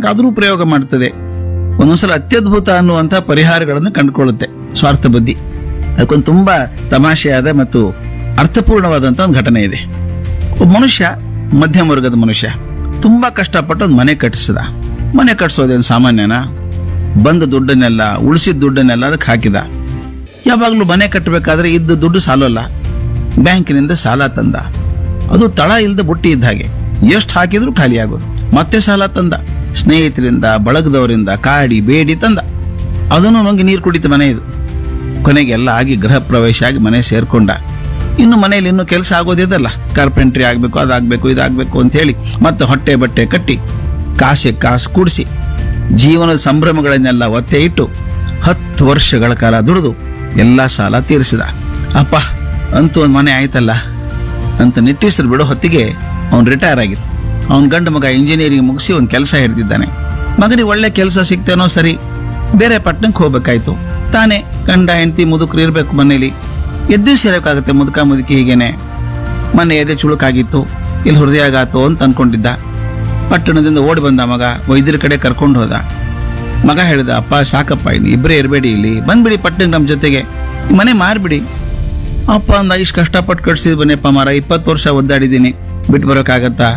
ಬೇಕಾದರೂ ಪ್ರಯೋಗ ಮಾಡ್ತದೆ ಒಂದೊಂದ್ಸಲ ಅತ್ಯದ್ಭುತ ಅನ್ನುವಂಥ ಪರಿಹಾರಗಳನ್ನು ಕಂಡುಕೊಳ್ಳುತ್ತೆ ಸ್ವಾರ್ಥ ಬುದ್ಧಿ ಅದಕ್ಕೊಂದು ತುಂಬಾ ತಮಾಷೆಯಾದ ಮತ್ತು ಅರ್ಥಪೂರ್ಣವಾದಂಥ ಒಂದು ಘಟನೆ ಇದೆ ಒಬ್ಬ ಮನುಷ್ಯ ಮಧ್ಯಮ ವರ್ಗದ ಮನುಷ್ಯ ತುಂಬಾ ಕಷ್ಟಪಟ್ಟು ಒಂದು ಮನೆ ಕಟ್ಟಿಸಿದ ಮನೆ ಕಟ್ಟಿಸೋದೇನು ಸಾಮಾನ್ಯನಾ ಬಂದ ದುಡ್ಡನ್ನೆಲ್ಲ ಉಳಿಸಿದ ದುಡ್ಡನ್ನೆಲ್ಲ ಅದಕ್ಕೆ ಹಾಕಿದ ಯಾವಾಗಲೂ ಮನೆ ಕಟ್ಟಬೇಕಾದ್ರೆ ಇದ್ದ ದುಡ್ಡು ಸಾಲಲ್ಲ ಬ್ಯಾಂಕಿನಿಂದ ಸಾಲ ತಂದ ಅದು ತಳ ಇಲ್ಲದೆ ಬುಟ್ಟಿ ಇದ್ದ ಹಾಗೆ ಎಷ್ಟು ಹಾಕಿದ್ರೂ ಖಾಲಿ ಆಗೋದು ಮತ್ತೆ ಸಾಲ ತಂದ ಸ್ನೇಹಿತರಿಂದ ಬಳಗದವರಿಂದ ಕಾಡಿ ಬೇಡಿ ತಂದ ಅದನ್ನು ನುಂಗಿ ನೀರು ಕುಡಿತ ಮನೆ ಇದು ಕೊನೆಗೆ ಎಲ್ಲ ಆಗಿ ಗೃಹ ಪ್ರವೇಶ ಆಗಿ ಮನೆ ಸೇರ್ಕೊಂಡ ಇನ್ನು ಮನೆಯಲ್ಲಿ ಇನ್ನು ಕೆಲಸ ಆಗೋದಿದಲ್ಲ ಕಾರ್ಪೆಂಟ್ರಿ ಆಗಬೇಕು ಅದಾಗಬೇಕು ಇದಾಗಬೇಕು ಅಂತ ಹೇಳಿ ಮತ್ತೆ ಹೊಟ್ಟೆ ಬಟ್ಟೆ ಕಟ್ಟಿ ಕಾಸೆ ಕಾಸು ಕೂಡಿಸಿ ಜೀವನದ ಸಂಭ್ರಮಗಳನ್ನೆಲ್ಲ ಒತ್ತೆ ಇಟ್ಟು ಹತ್ತು ವರ್ಷಗಳ ಕಾಲ ದುಡಿದು ಎಲ್ಲ ಸಾಲ ತೀರಿಸಿದ ಅಪ್ಪ ಅಂತೂ ಒಂದು ಮನೆ ಆಯ್ತಲ್ಲ ಅಂತ ನಿಟ್ಟೀಸರು ಬಿಡೋ ಹೊತ್ತಿಗೆ ಅವ್ನು ರಿಟೈರ್ ಆಗಿತ್ತು ಅವನ ಗಂಡ ಮಗ ಇಂಜಿನಿಯರಿಂಗ್ ಮುಗಿಸಿ ಒಂದು ಕೆಲಸ ಹಿಡಿದಿದ್ದಾನೆ ಮಗನಿಗೆ ಒಳ್ಳೆ ಕೆಲಸ ಸಿಗ್ತೇನೋ ಸರಿ ಬೇರೆ ಪಟ್ಟಣಕ್ಕೆ ಹೋಗ್ಬೇಕಾಯ್ತು ತಾನೇ ಗಂಡ ಹೆಂಡತಿ ಮುದುಕರು ಇರಬೇಕು ಮನೇಲಿ ಎದ್ದು ಸೇರಬೇಕಾಗತ್ತೆ ಮುದುಕ ಮುದುಕಿ ಹೀಗೇನೆ ಮನೆ ಎದೆ ಚುಳುಕಾಗಿತ್ತು ಇಲ್ಲಿ ಹೃದಯಾಘಾತೋ ಅಂತ ಅನ್ಕೊಂಡಿದ್ದ ಪಟ್ಟಣದಿಂದ ಓಡಿ ಬಂದ ಮಗ ವೈದ್ಯರ ಕಡೆ ಕರ್ಕೊಂಡು ಹೋದ ಮಗ ಹೇಳಿದ ಅಪ್ಪ ಸಾಕಪ್ಪ ಇಲ್ಲಿ ಇಬ್ಬರೇ ಇರಬೇಡಿ ಇಲ್ಲಿ ಬಂದ್ಬಿಡಿ ಪಟ್ಟಣಕ್ಕೆ ನಮ್ಮ ಜೊತೆಗೆ ಈ ಮನೆ ಮಾರ್ಬಿಡಿ ಅಪ್ಪ ಅಂದ ಇಷ್ಟು ಕಷ್ಟಪಟ್ಟು ಕಟ್ಸಿದ್ ಬನ್ನಿಪ್ಪ ಮಾರ ಇಪ್ಪತ್ತು ವರ್ಷ ಒದ್ದಾಡಿದ್ದೀನಿ ಬಿಟ್ಟು ಬರೋಕ್ಕಾಗತ್ತಾ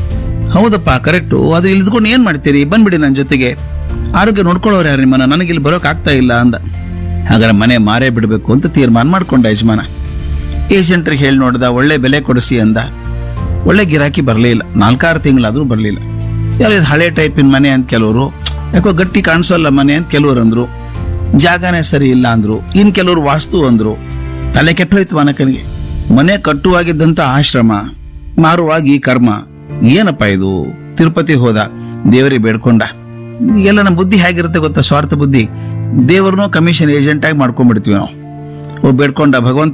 ಹೌದಪ್ಪ ಕರೆಕ್ಟು ಅದು ಇಲ್ದ್ಕೊಂಡು ಏನ್ ಮಾಡ್ತೀರಿ ಬಂದ್ಬಿಡಿ ನನ್ನ ಜೊತೆಗೆ ಆರೋಗ್ಯ ನೋಡ್ಕೊಳ್ಳೋರು ಯಾರು ನಿಮ್ಮನ್ನ ನನಗೆ ಇಲ್ಲಿ ಬರೋಕ್ ಆಗ್ತಾ ಇಲ್ಲ ಅಂದ ಹಾಗಾದ್ರೆ ಮನೆ ಮಾರೇ ಬಿಡಬೇಕು ಅಂತ ತೀರ್ಮಾನ ಮಾಡ್ಕೊಂಡ ಯಜಮಾನ ಏಜೆಂಟ್ರಿಗೆ ಹೇಳಿ ನೋಡ್ದ ಒಳ್ಳೆ ಬೆಲೆ ಕೊಡಿಸಿ ಅಂದ ಒಳ್ಳೆ ಗಿರಾಕಿ ಬರಲಿಲ್ಲ ನಾಲ್ಕಾರು ತಿಂಗಳಾದ್ರೂ ಬರಲಿಲ್ಲ ಯಾರು ಇದು ಹಳೆ ಟೈಪಿನ ಮನೆ ಅಂತ ಕೆಲವರು ಯಾಕೋ ಗಟ್ಟಿ ಕಾಣಿಸೋಲ್ಲ ಮನೆ ಅಂತ ಕೆಲವರು ಅಂದ್ರು ಜಾಗನೇ ಸರಿ ಇಲ್ಲ ಅಂದ್ರು ಇನ್ ಕೆಲವರು ವಾಸ್ತು ಅಂದ್ರು ತಲೆ ಕೆಟ್ಟೋಯ್ತು ವಾನಕನಿಗೆ ಮನೆ ಕಟ್ಟುವಾಗಿದ್ದಂತ ಆಶ್ರಮ ಮಾರುವಾಗ ಈ ಕರ್ಮ ಏನಪ್ಪ ಇದು ತಿರುಪತಿ ಹೋದ ದೇವರಿಗೆ ಬೇಡ್ಕೊಂಡ ಎಲ್ಲ ನಮ್ಮ ಬುದ್ಧಿ ಹೇಗಿರುತ್ತೆ ಗೊತ್ತಾ ಸ್ವಾರ್ಥ ಬುದ್ಧಿ ದೇವ್ರನ್ನೂ ಕಮಿಷನ್ ಏಜೆಂಟ್ ಆಗಿ ಮಾಡ್ಕೊಂಡ್ಬಿಡ್ತೀವಿ ನಾವು ಓ ಬೇಡ್ಕೊಂಡ ಭಗವಂತ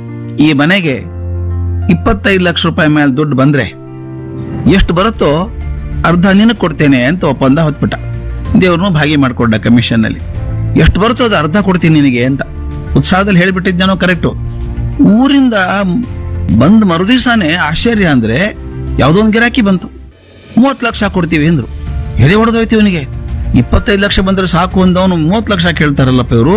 ಈ ಮನೆಗೆ ಇಪ್ಪತ್ತೈದು ಲಕ್ಷ ರೂಪಾಯಿ ಮೇಲೆ ದುಡ್ಡು ಬಂದ್ರೆ ಎಷ್ಟು ಬರುತ್ತೋ ಅರ್ಧ ನಿನಗೆ ಕೊಡ್ತೇನೆ ಅಂತ ಒಪ್ಪಂದ ಹೊತ್ಬಿಟ್ಟ ದೇವ್ರನ್ನೂ ಭಾಗಿ ಮಾಡ್ಕೊಂಡ ಕಮಿಷನ್ ನಲ್ಲಿ ಎಷ್ಟು ಬರುತ್ತೋ ಅದು ಅರ್ಧ ಕೊಡ್ತೀನಿ ನಿನಗೆ ಅಂತ ಉತ್ಸಾಹದಲ್ಲಿ ಹೇಳ್ಬಿಟ್ಟಿದ್ದೇನೋ ಕರೆಕ್ಟು ಊರಿಂದ ಬಂದ್ ಮರುದಿವಸನೇ ಆಶ್ಚರ್ಯ ಅಂದ್ರೆ ಯಾವುದೋ ಒಂದು ಗಿರಾಕಿ ಬಂತು ಮೂವತ್ತು ಲಕ್ಷ ಕೊಡ್ತೀವಿ ಅಂದ್ರು ಎದೆ ಹೊಡೆದೋಯ್ತು ಇವನಿಗೆ ಇಪ್ಪತ್ತೈದು ಲಕ್ಷ ಬಂದ್ರೆ ಸಾಕು ಅಂದವನು ಮೂವತ್ತು ಲಕ್ಷ ಕೇಳ್ತಾರಲ್ಲಪ್ಪ ಇವರು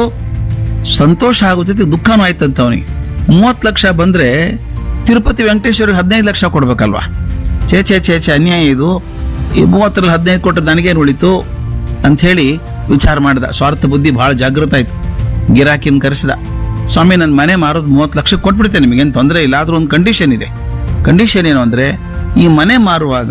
ಸಂತೋಷ ಆಗುತ್ತೆ ದುಃಖನೂ ಆಯ್ತಂತ ಅವನಿಗೆ ಮೂವತ್ತು ಲಕ್ಷ ಬಂದ್ರೆ ತಿರುಪತಿ ವೆಂಕಟೇಶ್ವರಿಗೆ ಹದಿನೈದು ಲಕ್ಷ ಕೊಡ್ಬೇಕಲ್ವಾ ಛೇ ಛೇ ಛೇ ಛೇ ಅನ್ಯಾಯ ಇದು ಈ ಮೂವತ್ತರಲ್ಲಿ ಹದಿನೈದು ಕೊಟ್ಟರೆ ನನಗೇನು ಉಳಿತು ಅಂತ ಹೇಳಿ ವಿಚಾರ ಮಾಡಿದ ಸ್ವಾರ್ಥ ಬುದ್ಧಿ ಬಹಳ ಜಾಗೃತ ಆಯ್ತು ಗಿರಾಕಿನ ಕರೆಸಿದ ಸ್ವಾಮಿ ನನ್ನ ಮನೆ ಮಾರೋದು ಮೂವತ್ತು ಲಕ್ಷ ಕೊಟ್ಬಿಡ್ತೇನೆ ನಿಮಗೇನು ತೊಂದರೆ ಇಲ್ಲ ಆದ್ರೂ ಒಂದು ಕಂಡೀಷನ್ ಇದೆ ಕಂಡೀಷನ್ ಏನು ಅಂದ್ರೆ ಈ ಮನೆ ಮಾರುವಾಗ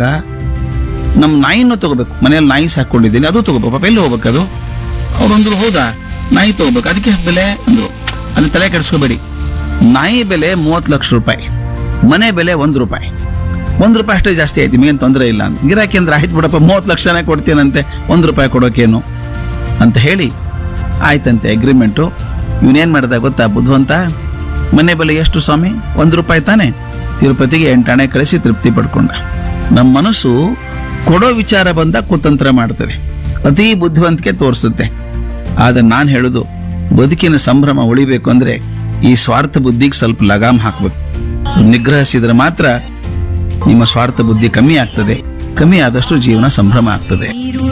ನಮ್ಮ ನಾಯಿನೂ ತಗೋಬೇಕು ಮನೆಯಲ್ಲಿ ನಾಯಿ ಸಾಕೊಂಡಿದ್ದೀನಿ ಅದು ತಗೋಬೇಕು ಪಾಪ ಎಲ್ಲಿ ಹೋಗ್ಬೇಕು ಅದು ಅವ್ರೊಂದ್ರು ಹೌದಾ ನಾಯಿ ತಗೋಬೇಕು ಅದಕ್ಕೆ ಎಷ್ಟು ಬೆಲೆ ಅಂದ್ರು ಅದು ತಲೆ ಕೆಡಿಸ್ಕೋಬೇಡಿ ನಾಯಿ ಬೆಲೆ ಮೂವತ್ತು ಲಕ್ಷ ರೂಪಾಯಿ ಮನೆ ಬೆಲೆ ಒಂದು ರೂಪಾಯಿ ಒಂದು ರೂಪಾಯಿ ಅಷ್ಟೇ ಜಾಸ್ತಿ ಆಯ್ತು ನಿಮಗೇನು ತೊಂದರೆ ಇಲ್ಲ ಅಂತ ಗಿರಾಕಿ ಅಂದ್ರೆ ಆಯ್ತು ಬಿಡಪ್ಪ ಮೂವತ್ತು ಲಕ್ಷನೇ ಕೊಡ್ತೀನಂತೆ ಒಂದು ರೂಪಾಯಿ ಕೊಡೋಕೇನು ಅಂತ ಹೇಳಿ ಆಯ್ತಂತೆ ಅಗ್ರಿಮೆಂಟು ಇವನೇನ್ ಮಾಡ್ದ ಗೊತ್ತಾ ಬುದ್ಧವಂತ ಮನೆ ಬೆಲೆ ಎಷ್ಟು ಸ್ವಾಮಿ ಒಂದು ರೂಪಾಯಿ ತಾನೆ ತಿರುಪತಿಗೆ ಎಂಟಾಣೆ ಕಳಿಸಿ ತೃಪ್ತಿ ಪಡ್ಕೊಂಡ ನಮ್ಮ ಮನಸ್ಸು ಕೊಡೋ ವಿಚಾರ ಬಂದ ಕುತಂತ್ರ ಮಾಡ್ತದೆ ಅತಿ ಬುದ್ಧಿವಂತಿಕೆ ತೋರಿಸುತ್ತೆ ಆದ್ರೆ ನಾನು ಹೇಳುದು ಬದುಕಿನ ಸಂಭ್ರಮ ಉಳಿಬೇಕು ಅಂದ್ರೆ ಈ ಸ್ವಾರ್ಥ ಬುದ್ಧಿಗೆ ಸ್ವಲ್ಪ ಲಗಾಮ್ ಹಾಕ್ಬೇಕು ಸ್ವಲ್ಪ ನಿಗ್ರಹಿಸಿದ್ರೆ ಮಾತ್ರ ನಿಮ್ಮ ಸ್ವಾರ್ಥ ಬುದ್ಧಿ ಕಮ್ಮಿ ಆಗ್ತದೆ ಕಮ್ಮಿ ಆದಷ್ಟು ಜೀವನ ಸಂಭ್ರಮ ಆಗ್ತದೆ ನೀರು